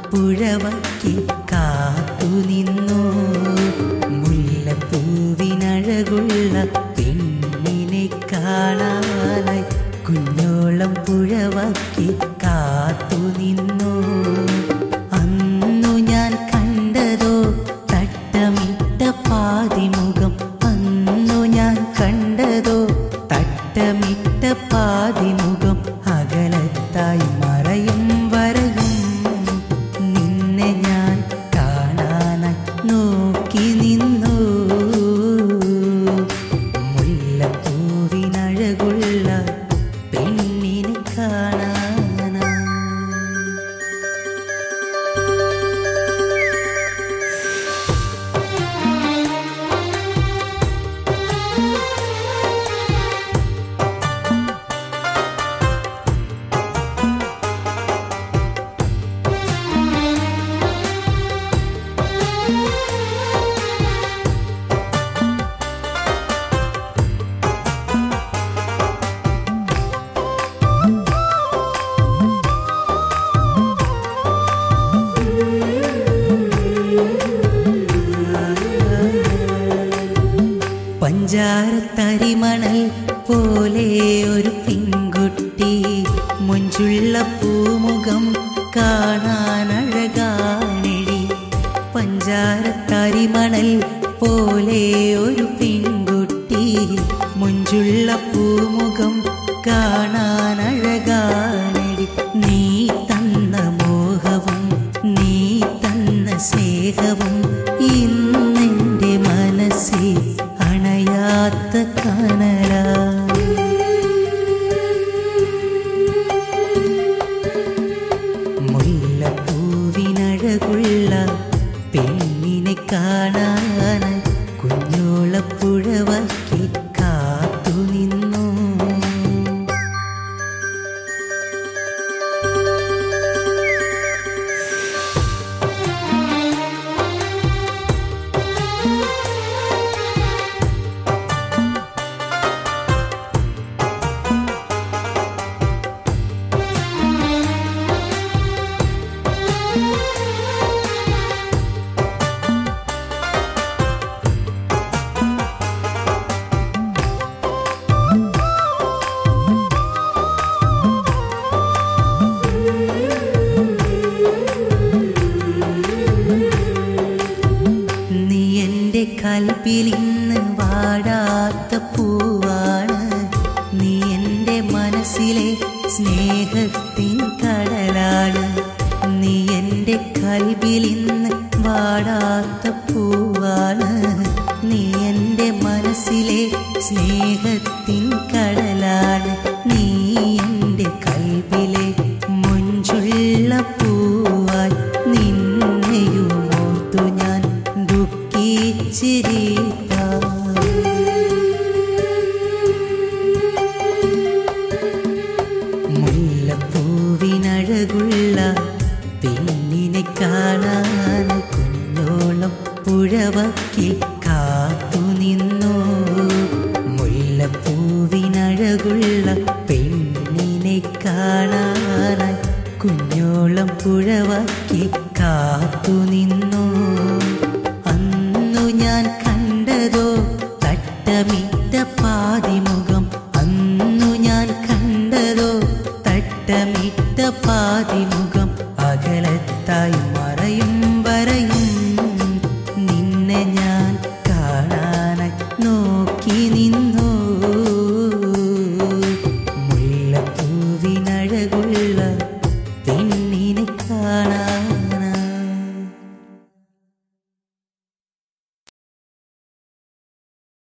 പുഴവക്കി കാത്തു നിന്നു മുല്ലപ്പൂവിനഴകുള്ള പെണ്ണിനെ കാണാനായി കുഞ്ഞോളം പുഴവക്കി കാത്തു നിന്നു അന്നു ഞാൻ കണ്ടതോ തട്ടമിട്ട പാതിമുഖം അന്നു ഞാൻ കണ്ടതോ തട്ടമിട്ട പാതിമുഖം അകലത്തായി മറയും വരയും നിന്നെ ഞാൻ കാണാനായി നോക്കി നിന്നു മുല്ലപ്പൂവിനഴകുള്ള പെണ്ണിനെ കാണാനായി പഞ്ചാരത്തരിമണൽ പോലെ ഒരു പെൺകുട്ടി മുഞ്ചുള്ള പൂമുഖം കാണാനഴകാണെടി പഞ്ചാരത്തരിമണൽ പോലെ ഒരു പെൺകുട്ടി മുഞ്ചുള്ള പൂമുഖം കാണാനഴകാണെടി നീ തന്ന മോഹവും നീ തന്ന സ്നേഹവും ഇന്നെൻ്റെ മനസ്സിൽ അണയാത്ത കനലാ മുല്ലപ്പൂവിനഴകുള്ള പെണ്ണിനെ കാണാനായി കുഞ്ഞോളപ്പുഴവക്കി കാത്തു നിന്നു നീ എൻ്റെ കൽപ്പിൽ ഇന്ന് വാടാത്ത പൂവാണ് നീ എൻ്റെ മനസ്സിലെ സ്നേഹത്തിൻ കടലാണ് നീ എൻ്റെ കൽവിൽ ഇന്ന് വാടാത്ത പൂവാണ് നീ എൻ്റെ മനസ്സിലെ സ്നേഹത്തിൻ കടലാണ് നീ എൻ്റെ കൽവിലെ മുഞ്ചുള്ള പൂവായി നിന്നെയുമോർത്തു ഞാൻ ദുഃഖിച്ചിരിക്കാം മുല്ലപ്പൂവിനഴകുള്ള പെണ്ണിനെ കാണാൻ കുഞ്ഞോളം പുഴവക്കി കാത്തു നിന്നു മുല്ലപ്പൂവിനഴകുള്ള പെണ്ണിനെ കാണാനായി കുഞ്ഞോളം പുഴവക്കി കാത്തു നിന്നു അന്നു ഞാൻ കണ്ടതോ തട്ടമിട്ട പാതിമുഖം അന്നു ഞാൻ കണ്ടതോ തട്ടമിട്ട